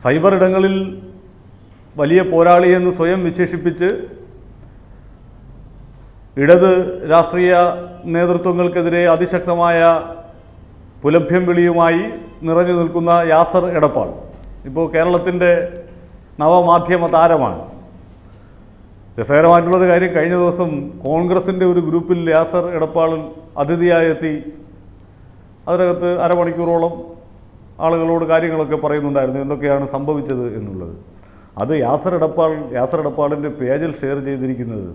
cyber ഇടങ്ങളിൽ വലിയ പോരാളിയെന്ന് സ്വയം വിശേഷിപ്പിച്ച് ഇടത് രാഷ്ട്രീയ നേതൃത്വങ്ങൾക്കെതിരെ അതിശക്തമായ പുലഭ്യം വിളിയുമായി നിറഞ്ഞു നിൽക്കുന്ന യാസർ എടപ്പാൾ ഇപ്പോൾ കേരളത്തിൻ്റെ നവമാധ്യമ താരമാണ് രസകരമായിട്ടുള്ളൊരു കാര്യം കഴിഞ്ഞ ദിവസം കോൺഗ്രസിൻ്റെ ഒരു ഗ്രൂപ്പിൽ യാസർ എടപ്പാൾ അതിഥിയായി എത്തി അതിനകത്ത് അരമണിക്കൂറോളം ആളുകളോട് കാര്യങ്ങളൊക്കെ പറയുന്നുണ്ടായിരുന്നു എന്തൊക്കെയാണ് സംഭവിച്ചത് എന്നുള്ളത് അത് യാസർ എടപ്പാൾ യാസർ എടപ്പാളിൻ്റെ പേജിൽ ഷെയർ ചെയ്തിരിക്കുന്നത്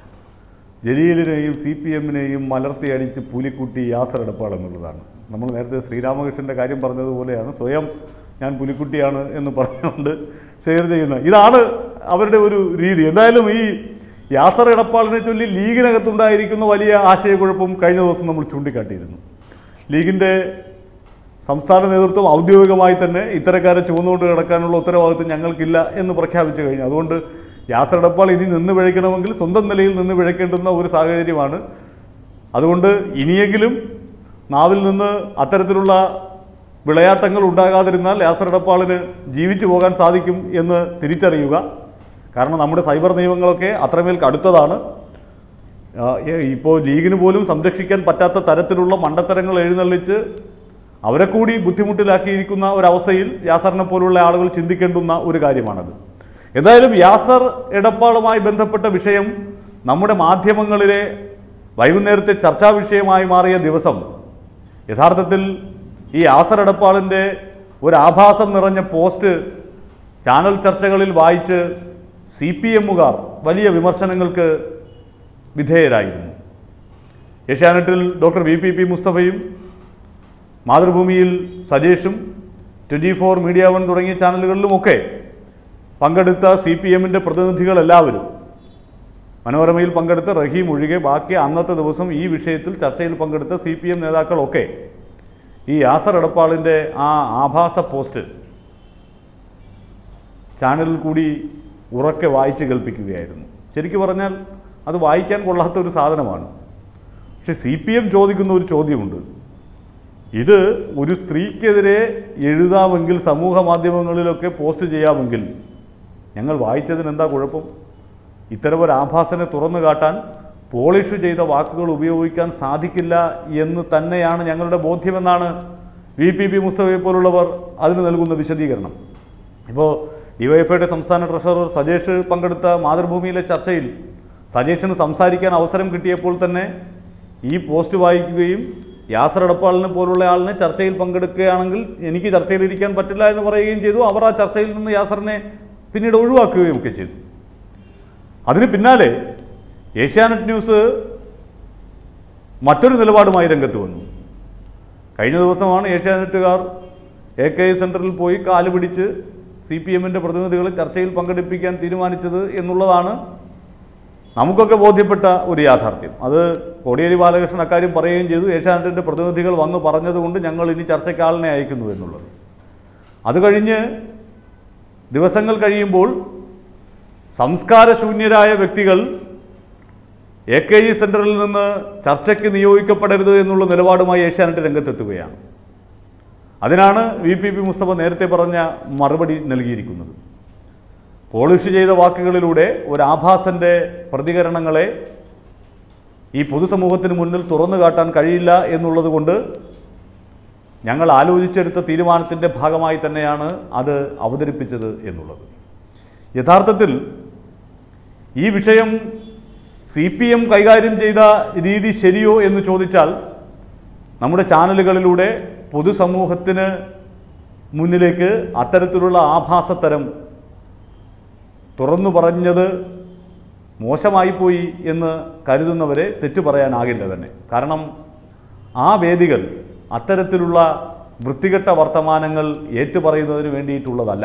ജലീലിനെയും സി പി എമ്മിനെയും മലർത്തി അടിച്ച് പുലിക്കുട്ടി യാസർ എടപ്പാൾ എന്നുള്ളതാണ് നമ്മൾ നേരത്തെ ശ്രീരാമകൃഷ്ണൻ്റെ കാര്യം പറഞ്ഞതുപോലെയാണ് സ്വയം ഞാൻ പുലിക്കുട്ടിയാണ് എന്ന് പറഞ്ഞുകൊണ്ട് ഷെയർ ചെയ്യുന്നത് ഇതാണ് അവരുടെ ഒരു രീതി എന്തായാലും ഈ യാസർ എടപ്പാളിനെ ചൊല്ലി ലീഗിനകത്തുണ്ടായിരിക്കുന്ന വലിയ ആശയക്കുഴപ്പം കഴിഞ്ഞ ദിവസം നമ്മൾ ചൂണ്ടിക്കാട്ടിയിരുന്നു ലീഗിൻ്റെ സംസ്ഥാന നേതൃത്വം ഔദ്യോഗികമായി തന്നെ ഇത്തരക്കാരെ ചുവന്നുകൊണ്ട് കിടക്കാനുള്ള ഉത്തരവാദിത്വം ഞങ്ങൾക്കില്ല എന്ന് പ്രഖ്യാപിച്ചു കഴിഞ്ഞു അതുകൊണ്ട് യാസർ എടപ്പാൾ ഇനി നിന്ന് പിഴയ്ക്കണമെങ്കിൽ സ്വന്തം നിലയിൽ നിന്ന് പിഴയ്ക്കേണ്ടുന്ന ഒരു സാഹചര്യമാണ് അതുകൊണ്ട് ഇനിയെങ്കിലും നാവിൽ നിന്ന് അത്തരത്തിലുള്ള വിളയാട്ടങ്ങൾ ഉണ്ടാകാതിരുന്നാൽ യാസർ എടപ്പാളിന് ജീവിച്ചു പോകാൻ സാധിക്കും എന്ന് തിരിച്ചറിയുക കാരണം നമ്മുടെ സൈബർ നിയമങ്ങളൊക്കെ അത്രമേൽ കടുത്തതാണ് ആ, ഏ- ഇപ്പോൾ ലീഗിന് പോലും സംരക്ഷിക്കാൻ പറ്റാത്ത തരത്തിലുള്ള മണ്ടത്തരങ്ങൾ എഴുന്നള്ളിച്ച് അവരെ കൂടി ബുദ്ധിമുട്ടിലാക്കിയിരിക്കുന്ന ഒരവസ്ഥയിൽ യാസറിനെ പോലുള്ള ആളുകൾ ചിന്തിക്കേണ്ടുന്ന ഒരു കാര്യമാണത് എന്തായാലും യാസർ എടപ്പാളുമായി ബന്ധപ്പെട്ട വിഷയം നമ്മുടെ മാധ്യമങ്ങളിലെ വൈകുന്നേരത്തെ ചർച്ചാ വിഷയമായി മാറിയ ദിവസം യഥാർത്ഥത്തിൽ ഈ യാസർ എടപ്പാളിൻ്റെ ഒരു ആഭാസം നിറഞ്ഞ പോസ്റ്റ് ചാനൽ ചർച്ചകളിൽ വായിച്ച് സി പി എമ്മുകാർ വലിയ വിമർശനങ്ങൾക്ക് വിധേയരായിരുന്നു ഏഷ്യാനെറ്റിൽ ഡോക്ടർ വി പി പി മുസ്തഫയും മാതൃഭൂമിയിൽ സജേഷും ട്വൻറ്റി ഫോർ മീഡിയ വൺ തുടങ്ങിയ ചാനലുകളിലുമൊക്കെ പങ്കെടുത്ത സി പി എമ്മിൻ്റെ പ്രതിനിധികളെല്ലാവരും മനോരമയിൽ പങ്കെടുത്ത റഹീം ഒഴികെ ബാക്കി അന്നത്തെ ദിവസം ഈ വിഷയത്തിൽ ചർച്ചയിൽ പങ്കെടുത്ത സി പി എം നേതാക്കളൊക്കെ ഈ യാസർ എടപ്പാളിൻ്റെ ആ ആഭാസ പോസ്റ്റ് ചാനലിൽ കൂടി ഉറക്കെ വായിച്ച് കേൾപ്പിക്കുകയായിരുന്നു ശരിക്കു പറഞ്ഞാൽ അത് വായിക്കാൻ കൊള്ളാത്ത ഒരു സാധനമാണ് പക്ഷെ സി പി എം ചോദിക്കുന്ന ഒരു ചോദ്യമുണ്ട് ഇത് ഒരു സ്ത്രീക്കെതിരെ എഴുതാമെങ്കിൽ സമൂഹ മാധ്യമങ്ങളിലൊക്കെ പോസ്റ്റ് ചെയ്യാമെങ്കിൽ ഞങ്ങൾ വായിച്ചതിന് എന്താ കുഴപ്പം ഇത്തരം ഒരു ആഭാസനെ തുറന്നു കാട്ടാൻ പോളിഷ് ചെയ്ത വാക്കുകൾ ഉപയോഗിക്കാൻ സാധിക്കില്ല എന്ന് തന്നെയാണ് ഞങ്ങളുടെ ബോധ്യമെന്നാണ് വി പി പി മുസ്തഫയെ പോലുള്ളവർ അതിന് നൽകുന്ന വിശദീകരണം ഇപ്പോൾ ഡിവൈഎഫ്ഐയുടെ സംസ്ഥാന ട്രഷറർ സജേഷ് പങ്കെടുത്ത മാതൃഭൂമിയിലെ ചർച്ചയിൽ സജേഷിന് സംസാരിക്കാൻ അവസരം കിട്ടിയപ്പോൾ തന്നെ ഈ പോസ്റ്റ് വായിക്കുകയും യാസർ എടപ്പാളിനെ പോലുള്ള ആളിനെ ചർച്ചയിൽ പങ്കെടുക്കുകയാണെങ്കിൽ എനിക്ക് ചർച്ചയിൽ ഇരിക്കാൻ പറ്റില്ല എന്ന് പറയുകയും ചെയ്തു അവർ ആ ചർച്ചയിൽ നിന്ന് യാസറിനെ പിന്നീട് ഒഴിവാക്കുകയും ഒക്കെ ചെയ്തു അതിന് പിന്നാലെ ഏഷ്യാനെറ്റ് ന്യൂസ് മറ്റൊരു നിലപാടുമായി രംഗത്ത് വന്നു കഴിഞ്ഞ ദിവസമാണ് ഏഷ്യാനെറ്റുകാർ എ കെ ഐ സെൻറ്ററിൽ പോയി കാല് പിടിച്ച് സി പി എമ്മിൻ്റെ പ്രതിനിധികളെ ചർച്ചയിൽ പങ്കെടുപ്പിക്കാൻ തീരുമാനിച്ചത് എന്നുള്ളതാണ് നമുക്കൊക്കെ ബോധ്യപ്പെട്ട ഒരു യാഥാർത്ഥ്യം അത് കോടിയേരി ബാലകൃഷ്ണൻ അക്കാര്യം പറയുകയും ചെയ്തു ഏഷ്യാനെറ്റിൻ്റെ പ്രതിനിധികൾ വന്നു പറഞ്ഞതുകൊണ്ട് ഞങ്ങൾ ഇനി ചർച്ചയ്ക്ക് ആളിനെ അയക്കുന്നു എന്നുള്ളത് അത് കഴിഞ്ഞ് ദിവസങ്ങൾ കഴിയുമ്പോൾ സംസ്കാരശൂന്യരായ വ്യക്തികൾ എ കെ ഇ സെൻറ്ററിൽ നിന്ന് ചർച്ചയ്ക്ക് നിയോഗിക്കപ്പെടരുത് എന്നുള്ള നിലപാടുമായി ഏഷ്യാനെറ്റ് രംഗത്തെത്തുകയാണ് അതിനാണ് വി പി പി മുസ്തഫ നേരത്തെ പറഞ്ഞ മറുപടി നൽകിയിരിക്കുന്നത് പോളിഷ് ചെയ്ത വാക്കുകളിലൂടെ ഒരു ആഭാസന്റെ പ്രതികരണങ്ങളെ ഈ പൊതുസമൂഹത്തിന് മുന്നിൽ തുറന്നു കാട്ടാൻ കഴിയില്ല എന്നുള്ളത് കൊണ്ട് ഞങ്ങൾ ആലോചിച്ചെടുത്ത തീരുമാനത്തിൻ്റെ ഭാഗമായി തന്നെയാണ് അത് അവതരിപ്പിച്ചത് എന്നുള്ളത് യഥാർത്ഥത്തിൽ ഈ വിഷയം സി പി എം കൈകാര്യം ചെയ്ത രീതി ശരിയോ എന്ന് ചോദിച്ചാൽ നമ്മുടെ ചാനലുകളിലൂടെ പൊതുസമൂഹത്തിന് മുന്നിലേക്ക് അത്തരത്തിലുള്ള ആഭാസത്തരം തുറന്നു പറഞ്ഞത് മോശമായിപ്പോയി എന്ന് കരുതുന്നവരെ തെറ്റു പറയാനാകില്ല തന്നെ കാരണം ആ വേദികൾ അത്തരത്തിലുള്ള വൃത്തികെട്ട വർത്തമാനങ്ങൾ ഏറ്റുപറയുന്നതിന് വേണ്ടിയിട്ടുള്ളതല്ല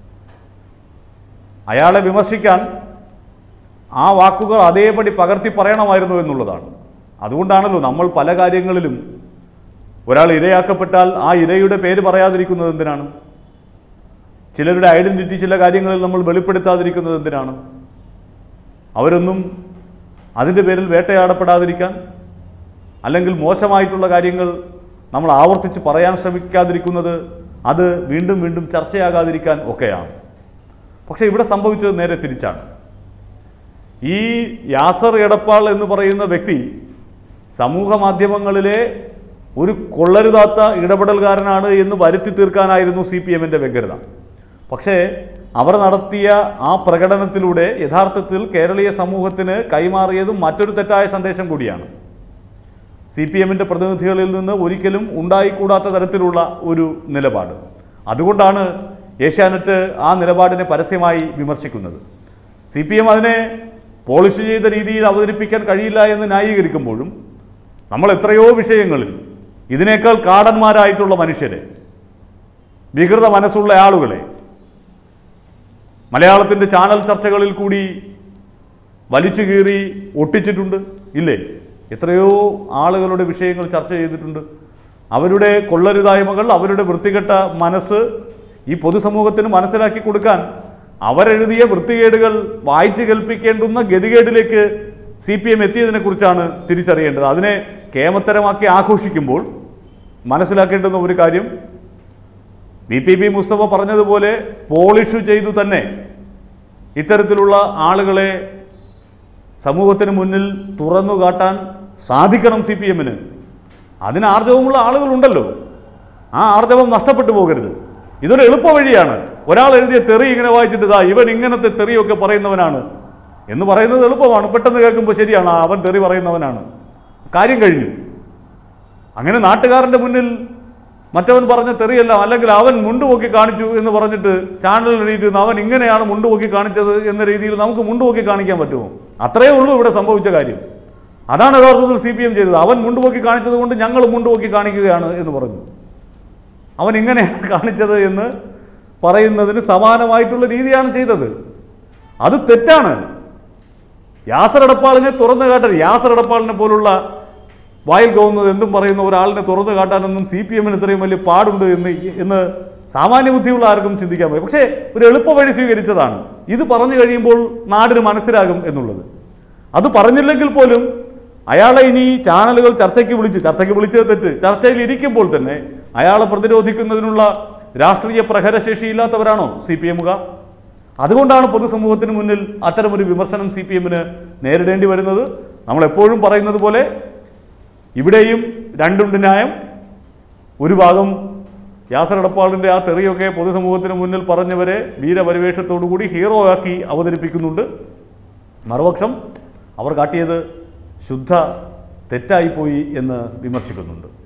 അയാളെ വിമർശിക്കാൻ ആ വാക്കുകൾ അതേപടി പകർത്തി പറയണമായിരുന്നു എന്നുള്ളതാണ് അതുകൊണ്ടാണല്ലോ നമ്മൾ പല കാര്യങ്ങളിലും ഒരാൾ ഇരയാക്കപ്പെട്ടാൽ ആ ഇരയുടെ പേര് പറയാതിരിക്കുന്നത് എന്തിനാണ് ചിലരുടെ ഐഡന്റിറ്റി ചില കാര്യങ്ങളിൽ നമ്മൾ വെളിപ്പെടുത്താതിരിക്കുന്നത് എന്തിനാണ് അവരൊന്നും അതിൻ്റെ പേരിൽ വേട്ടയാടപ്പെടാതിരിക്കാൻ അല്ലെങ്കിൽ മോശമായിട്ടുള്ള കാര്യങ്ങൾ നമ്മൾ ആവർത്തിച്ച് പറയാൻ ശ്രമിക്കാതിരിക്കുന്നത് അത് വീണ്ടും വീണ്ടും ചർച്ചയാകാതിരിക്കാൻ ഒക്കെയാണ് പക്ഷേ ഇവിടെ സംഭവിച്ചത് നേരെ തിരിച്ചാണ് ഈ യാസർ എടപ്പാൾ എന്ന് പറയുന്ന വ്യക്തി സമൂഹ മാധ്യമങ്ങളിലെ ഒരു കൊള്ളരുതാത്ത ഇടപെടൽകാരനാണ് എന്ന് വരുത്തി തീർക്കാനായിരുന്നു സി പി എമ്മിൻ്റെ വ്യഗ്രത പക്ഷേ അവർ നടത്തിയ ആ പ്രകടനത്തിലൂടെ യഥാർത്ഥത്തിൽ കേരളീയ സമൂഹത്തിന് കൈമാറിയതും മറ്റൊരു തെറ്റായ സന്ദേശം കൂടിയാണ് സി പി എമ്മിൻ്റെ പ്രതിനിധികളിൽ നിന്ന് ഒരിക്കലും ഉണ്ടായിക്കൂടാത്ത തരത്തിലുള്ള ഒരു നിലപാട് അതുകൊണ്ടാണ് ഏഷ്യാനെറ്റ് ആ നിലപാടിനെ പരസ്യമായി വിമർശിക്കുന്നത് സി പി എം അതിനെ പോളിഷ് ചെയ്ത രീതിയിൽ അവതരിപ്പിക്കാൻ കഴിയില്ല എന്ന് ന്യായീകരിക്കുമ്പോഴും നമ്മൾ എത്രയോ വിഷയങ്ങളിൽ ഇതിനേക്കാൾ കാടന്മാരായിട്ടുള്ള മനുഷ്യരെ വികൃത മനസ്സുള്ള ആളുകളെ മലയാളത്തിൻ്റെ ചാനൽ ചർച്ചകളിൽ കൂടി വലിച്ചു കീറി ഒട്ടിച്ചിട്ടുണ്ട് ഇല്ലേ എത്രയോ ആളുകളുടെ വിഷയങ്ങൾ ചർച്ച ചെയ്തിട്ടുണ്ട് അവരുടെ കൊള്ളരുതായ്മകൾ അവരുടെ വൃത്തികെട്ട മനസ്സ് ഈ പൊതുസമൂഹത്തിന് മനസ്സിലാക്കി കൊടുക്കാൻ അവരെഴുതിയ വൃത്തികേടുകൾ വായിച്ചു കേൾപ്പിക്കേണ്ടുന്ന ഗതികേടിലേക്ക് സി പി എം എത്തിയതിനെക്കുറിച്ചാണ് തിരിച്ചറിയേണ്ടത് അതിനെ കേമത്തരമാക്കി ആഘോഷിക്കുമ്പോൾ മനസ്സിലാക്കേണ്ടുന്ന ഒരു കാര്യം വി പി ബി മുസ്തഫ പറഞ്ഞതുപോലെ പോളിഷ് ചെയ്തു തന്നെ ഇത്തരത്തിലുള്ള ആളുകളെ സമൂഹത്തിന് മുന്നിൽ തുറന്നു കാട്ടാൻ സാധിക്കണം സി പി എമ്മിന് അതിന് ആർജവമുള്ള ആളുകളുണ്ടല്ലോ ആ ആർജവം നഷ്ടപ്പെട്ടു പോകരുത് ഇതൊരു എളുപ്പ വഴിയാണ് ഒരാൾ എഴുതിയ തെറി ഇങ്ങനെ വായിച്ചിട്ട് ഇതാ ഇവൻ ഇങ്ങനത്തെ തെറിയൊക്കെ പറയുന്നവനാണ് എന്ന് പറയുന്നത് എളുപ്പമാണ് പെട്ടെന്ന് കേൾക്കുമ്പോൾ ശരിയാണ് ആ, അവൻ തെറി പറയുന്നവനാണ് കാര്യം കഴിഞ്ഞു അങ്ങനെ നാട്ടുകാരൻ്റെ മുന്നിൽ മറ്റവൻ പറഞ്ഞ തെറിയല്ല അല്ലെങ്കിൽ അവൻ മുണ്ടുപൊക്കി കാണിച്ചു എന്ന് പറഞ്ഞിട്ട് ചാനലിൽ എഴുതിയിട്ട് അവൻ ഇങ്ങനെയാണ് മുണ്ടുപൊക്കി കാണിച്ചത് എന്ന രീതിയിൽ നമുക്ക് മുണ്ടുപൊക്കി കാണിക്കാൻ പറ്റുമോ അത്രയേ ഉള്ളൂ ഇവിടെ സംഭവിച്ച കാര്യം അതാണ് യഥാർത്ഥത്തിൽ സി പി എം ചെയ്തത് അവൻ മുണ്ടുപൊക്കി കാണിച്ചത് കൊണ്ട് ഞങ്ങൾ മുണ്ടുപൊക്കി കാണിക്കുകയാണ് എന്ന് പറഞ്ഞു അവൻ ഇങ്ങനെയാണ് കാണിച്ചത് എന്ന് പറയുന്നതിന് സമാനമായിട്ടുള്ള രീതിയാണ് ചെയ്തത് അത് തെറ്റാണ് യാസർ എടപ്പാളിനെ തുറന്നു കാട്ടാൻ യാസർ എടപ്പാളിനെ പോലുള്ള വായിൽ കവുന്നത് എന്തും പറയുന്ന ഒരാളിനെ തുറന്നു കാട്ടാനൊന്നും സി പി എമ്മിന് ഇത്രയും വലിയ പാടുണ്ട് എന്ന് എന്ന് സാമാന്യ ബുദ്ധിയുള്ള ആർക്കും ചിന്തിക്കാൻ പറ്റും പക്ഷേ ഒരു എളുപ്പ വഴി സ്വീകരിച്ചതാണ് ഇത് പറഞ്ഞു കഴിയുമ്പോൾ നാടിന് മനസ്സിലാകും എന്നുള്ളത് അത് പറഞ്ഞില്ലെങ്കിൽ പോലും അയാളെ ഇനി ചാനലുകൾ ചർച്ചയ്ക്ക് വിളിച്ചു ചർച്ചയ്ക്ക് വിളിച്ചത് തെറ്റ് ചർച്ചയിൽ ഇരിക്കുമ്പോൾ തന്നെ അയാളെ പ്രതിരോധിക്കുന്നതിനുള്ള രാഷ്ട്രീയ പ്രഹരശേഷിയില്ലാത്തവരാണോ സി പി എമ്മുകാർ അതുകൊണ്ടാണ് പൊതുസമൂഹത്തിന് മുന്നിൽ അത്തരമൊരു വിമർശനം സി പി എമ്മിന് നേരിടേണ്ടി വരുന്നത് നമ്മൾ എപ്പോഴും പറയുന്നത് പോലെ ഇവിടെയും രണ്ടുണ്ട് ന്യായം ഒരു ഭാഗം യാസർ എടപ്പാളിൻ്റെ ആ തെറിയൊക്കെ പൊതുസമൂഹത്തിന് മുന്നിൽ പറഞ്ഞവരെ വീരപരിവേഷത്തോടുകൂടി ഹീറോ ആക്കി അവതരിപ്പിക്കുന്നുണ്ട് മറുപക്ഷം അവർ കാട്ടിയത് ശുദ്ധ തെറ്റായിപ്പോയി എന്ന് വിമർശിക്കുന്നുണ്ട്